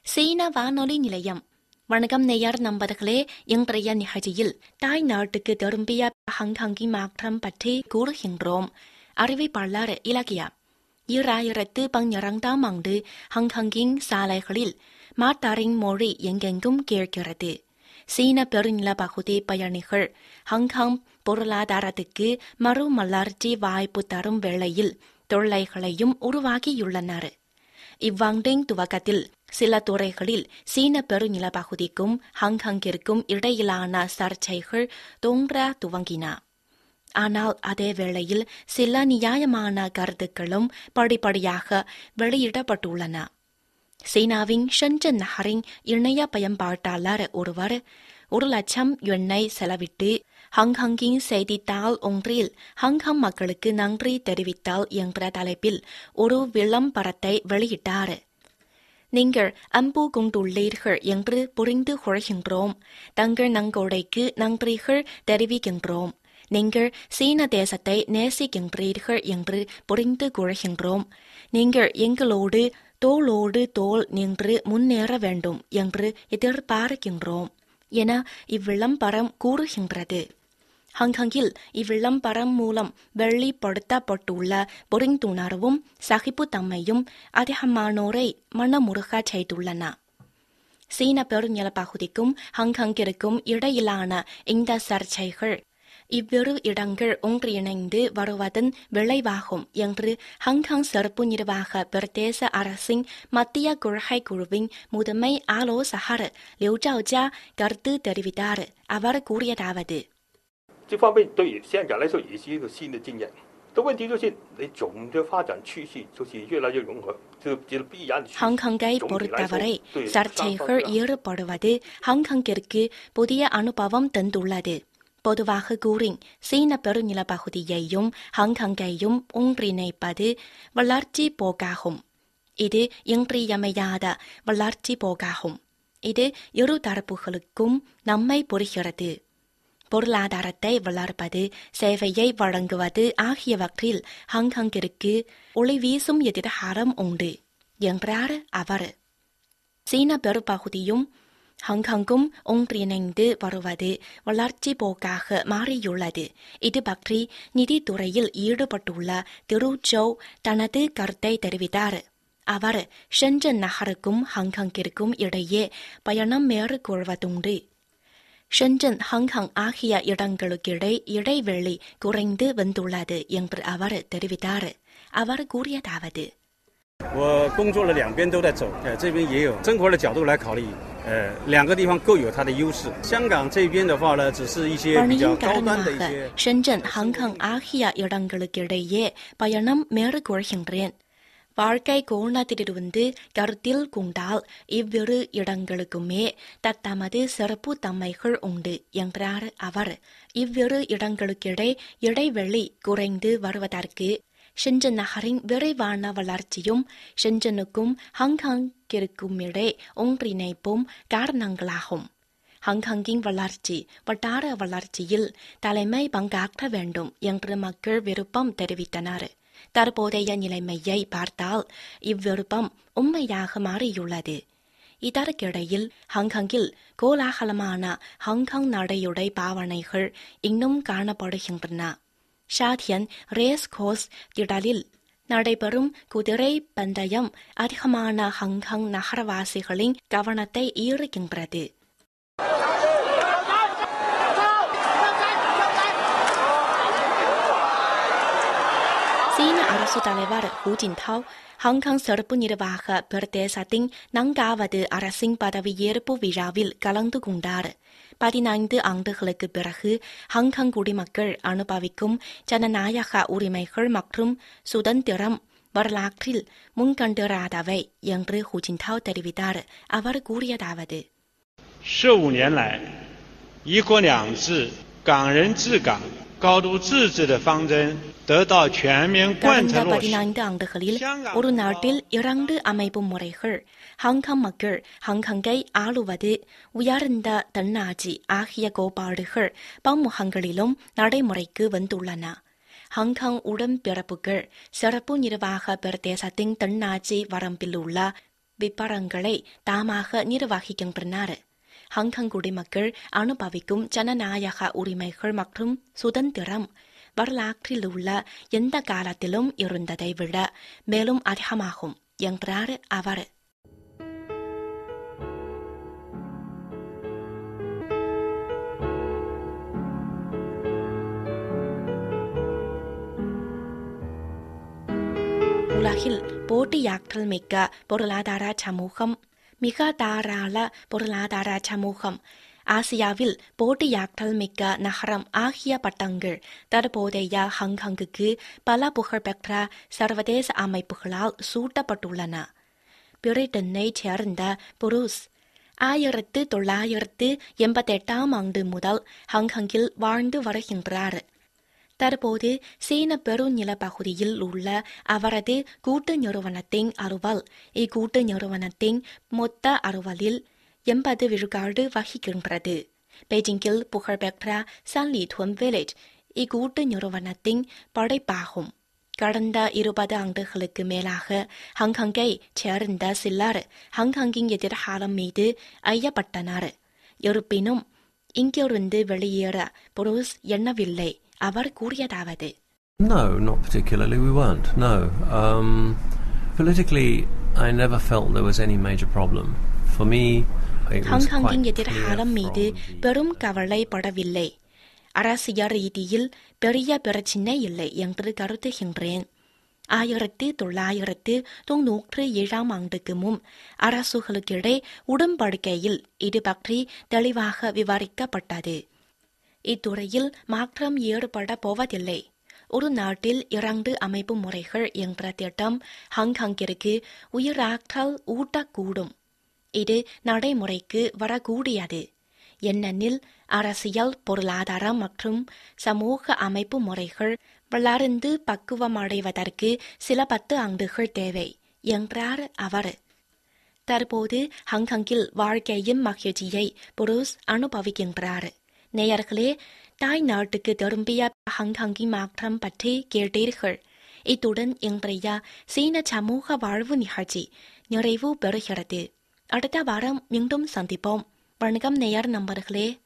சீன வானொலி நிலையம் வணக்கம் நேயர் நண்பர்களே இன்றைய நிகழ்ச்சியில் தாய் நாட்டுக்கு திரும்பிய ஹாங்காங்கின் மாற்றம் பற்றி கூறுகின்றோம் அறிவிப்பாளர் இலக்கியா ஈராயிரத்து பன்னிரண்டாம் ஆண்டு ஹாங்காங்கின் சாலைகளில் மாட்டாரின் மொழி எங்கெங்கும் கேட்கிறது சீன பெருநில பகுதி பயணிகள் ஹாங்காங் பொருளாதாரத்துக்கு மறுமலர்ச்சி வாய்ப்பு தரும் வேளையில் தொல்லைகளையும் உருவாக்கியுள்ளனர் இவ்வாண்டின் துவக்கத்தில் சில துறைகளில் சீன பெருநில பகுதிக்கும் ஹாங்காங்கிற்கும் இடையிலான சர்ச்சைகள் தோன்ற துவங்கின ஆனால் அதே வேளையில் சில நியாயமான கருத்துக்களும் படிப்படியாக வெளியிடப்பட்டுள்ளன சீனாவின் ஷென்சன் நகரின் இணைய பயன்பாட்டாளர் ஒருவர் ஒரு லட்சம் எண்ணெய் செலவிட்டு ஹாங்காங்கின் செய்தித்தாள் ஒன்றில் ஹாங்காங் மக்களுக்கு நன்றி தெரிவித்தால் என்ற தலைப்பில் ஒரு விளம்பரத்தை வெளியிட்டார் நீங்கள் அன்பு கொண்டுள்ளீர்கள் என்று புரிந்து கொள்கின்றோம் தங்கள் நங்கொடைக்கு நன்றிகள் தெரிவிக்கின்றோம் நீங்கள் சீன தேசத்தை நேசிக்கின்றீர்கள் என்று புரிந்து கொள்கின்றோம் நீங்கள் எங்களோடு தோளோடு தோள் நின்று முன்னேற வேண்டும் என்று எதிர்பார்க்கின்றோம் என இவ்விளம்பரம் கூறுகின்றது ஹாங்காங்கில் இவ்விளம்பரம் மூலம் வெளிப்படுத்தப்பட்டுள்ள புரிந்துணர்வும் சகிப்புத்தன்மையும் அதிகமானோரை மனமுருகச் செய்துள்ளன சீன பெருநில பகுதிக்கும் ஹாங்காங்கிற்கும் இடையிலான இந்த சர்ச்சைகள் இவ்விரு இடங்கள் ஒன்றிணைந்து வருவதன் விளைவாகும் என்று ஹாங்காங் சிறப்பு நிர்வாக பிரதேச அரசின் மத்திய கொள்கை குழுவின் முதன்மை ஆலோசகர் லிu ஜாவ்ஜா கருத்து தெரிவித்தார் அவர் கூறியதாவது 这方面对香港来说也是一个新的经验。的问题就是你总的发展趋势就是越来越融合，这这是必然的趋势。 ஹாங்காங்கை 总体来说 பொறுத்தவரை 对 சர்ச்சைகள் 双方 ஏற்படுவது ஹாங்காங்கிற்கு புதிய அனுபவம் தந்துள்ளது பொதுவாக கூறின் சீன பெருநில பகுதியையும் ஹாங்காங்கையும் ஒன்றிணைப்பது வளர்ச்சி போக்காகும் இது இன்றியமையாத வளர்ச்சி போக்காகும் இது இரு தரப்புகளுக்கும் நம்மை புரிகிறது பொருளாதாரத்தை வளர்ப்பது சேவையை வழங்குவது ஆகியவற்றில் ஹாங்காங்கிற்கு ஒளி வீசும் எதிர்காலம் உண்டு என்றார் அவர் சீன பெரும்பகுதியும் ஹாங்காங்கும் ஒன்றிணைந்து வருவது வளர்ச்சி போக்காக மாறியுள்ளது இது பற்றி நிதித்துறையில் ஈடுபட்டுள்ள திரு ஜோ தனது கருத்தை தெரிவித்தார் அவர் ஷென்சன் நகருக்கும் ஹாங்காங்கிற்கும் இடையே பயணம் மேற்கொள்வதுண்டு ஷென்சன் ஹாங்காங் ஆகிய இடங்களுக்கிடை இடைவெளி குறைந்து வந்துள்ளது என்று அவர் தெரிவித்தார் அவர் கூறியதாவது 我工作了两边都在走，呃，这边也有生活的角度来考虑，呃，两个地方各有它的优势。香港这边的话呢，只是一些比较 பணியின் 高端的一 காரணமாக 些。 ஷென்சன் ஹாங்காங் ஆகிய இடங்களுக்கிடையே பயணம் மேற்கொள்கின்றேன் வாழ்க்கை கோணத்திலிருந்து கருத்தில் கொண்டால் இவ்விரு இடங்களுக்குமே தத்தமது சிறப்பு தன்மைகள் உண்டு என்றார் அவர் இவ்விரு இடங்களுக்கிடை இடைவெளி குறைந்து வருவதற்கு ஷென்சன் நகரின் விரைவான வளர்ச்சியும் ஷென்சனுக்கும் ஹாங்காங்கிற்கும் இடை ஒன்றிணைப்பும் காரணங்களாகும் ஹாங்காங்கின் வளர்ச்சி வட்டார வளர்ச்சியில் தலைமை பங்காற்ற வேண்டும் என்று மக்கள் விருப்பம் தெரிவித்தனர் தற்போதைய நிலைமையை பார்த்தால் இவ்விருப்பம் உண்மையாக மாறியுள்ளது இதற்கிடையில் ஹாங்காங்கில் கோலாகலமான ஹாங்காங் நடையுடை பாவனைகள் இன்னும் காணப்படுகின்றன ஷாதியன் ரேஸ் கோர்ஸ் திடலில் நடைபெறும் குதிரை பந்தயம் அதிகமான ஹாங்காங் நகரவாசிகளின் கவனத்தை ஈர்க்கின்றது சீன அரசு தலைவர் ஹூ ஜின்டாவ் ஹாங்காங் சிறப்பு நிர்வாக பிரதேசத்தின் நான்காவது அரசின் பதவியேற்பு விழாவில் கலந்து கொண்டார் பதினைந்து ஆண்டுகளுக்கு பிறகு ஹாங்காங் குடிமக்கள் அனுபவிக்கும் ஜனநாயக உரிமைகள் மற்றும் சுதந்திரம் வரலாற்றில் முன்கண்டிராதவை என்று ஹூ ஜின்டாவ் தெரிவித்தார் அவர் கூறியதாவது 十五年来，一国两制、港人治港、高度自治的方针得到全面贯 கடந்த 彻落实。 பதினைந்து ஆண்டுகளில் ஒரு நாட்டில் இரண்டு அமைப்பு முறைகள் ஹாங்காங் மக்கள் ஹாங்காங்கை ஆளுவது உயர்ந்த தன்னாட்சி ஆகிய கோட்பாடுகள் பன்முகங்களிலும் நடைமுறைக்கு வந்துள்ளன ஹாங்காங் உடன்பிறப்புகள் சிறப்பு நிர்வாக பிரதேசத்தின் தன்னாட்சி வரம்பில் உள்ள விபரங்களை தாமாக நிர்வகிக்கின்றனர் ஹாங்காங் குடிமக்கள் அனுபவிக்கும் ஜனநாயக உரிமைகள் மற்றும் சுதந்திரம் வரலாற்றில் உள்ள எந்த காலத்திலும் இருந்ததை விட மேலும் அதிகமாகும் என்றார் அவர் உலகில் போட்டியாற்றல் மிக்க பொருளாதார சமூகம் மிக தாராள பொருளாதார சமூகம் ஆசியாவில் போட்டியாற்றல் மிக்க நகரம் ஆகிய பட்டங்கள் தற்போதைய ஹாங்காங்குக்கு பல புகழ்பெற்ற சர்வதேச அமைப்புகளால் சூட்டப்பட்டுள்ளன பிரிட்டனை சேர்ந்த புரூஸ் ஆயிரத்து தொள்ளாயிரத்து எண்பத்தெட்டாம் ஆண்டு முதல் ஹாங்காங்கில் வாழ்ந்து வருகின்றார் தற்போது சீன பெருநிலப்பகுதியில் உள்ள அவரது கூட்டு நிறுவனத்தின் அறுவல் இக்கூட்டு நிறுவனத்தின் மொத்த அறுவலில் எண்பது விழுக்காடு வகிக்கின்றது பெய்ஜிங்கில் புகழ்பெற்ற சன்லிதுவன் வில்லேஜ் இக்கூட்டு நிறுவனத்தின் படைப்பாகும் கடந்த இருபது ஆண்டுகளுக்கு மேலாக ஹாங்காங்கை சேர்ந்த சிலர் ஹாங்காங்கின் எதிர்காலம் மீது ஐயப்பட்டனர் இருப்பினும் இங்கிருந்து வெளியேற புரூஸ் எண்ணவில்லை அவர் கூறியதாவது No, not particularly. We weren't. No. Um, politically, I never felt there was any major problem. For me, it was ஹாங்காங்கின் quite எதிர்காலம் clear மீது from the- பெரும் கவலைப்படவில்லை அரசியல் ரீதியில் பெரிய பிரச்சினை இல்லை என்று கருதுகின்றேன் ஆயிரத்தி தொள்ளாயிரத்து தொன்னூற்று ஏழாம் ஆண்டுக்கு முன் அரசுகளுக்கிடையே உடன்படிக்கையில் இது பற்றி தெளிவாக விவரிக்கப்பட்டது இத்துறையில் மாற்றம் ஏற்பட போவதில்லை ஒரு நாட்டில் இரண்டு அமைப்பு முறைகள் என்ற திட்டம் ஹாங்காங்கிற்கு உயிராற்றல் ஊட்டக்கூடும் இது நடைமுறைக்கு வரக்கூடியது ஏனெனில் அரசியல் பொருளாதாரம் மற்றும் சமூக அமைப்பு முறைகள் வளர்ந்து பக்குவமடைவதற்கு சில பத்து ஆண்டுகள் தேவை என்றார் அவர் தற்போது ஹாங்காங்கில் வாழ்க்கையின் மகிழ்ச்சியை புரூஸ் அனுபவிக்கின்றார் நேயர்களே தாய் நாட்டுக்கு திரும்பிய ஹாங்காங்கின் மாற்றம் பற்றி கேட்டீர்கள் இத்துடன் இன்றைய சீன சமூக வாழ்வு நிகழ்ச்சி நிறைவு பெறுகிறது அடுத்த வாரம் மீண்டும் சந்திப்போம் வணக்கம் நேயர் நண்பர்களே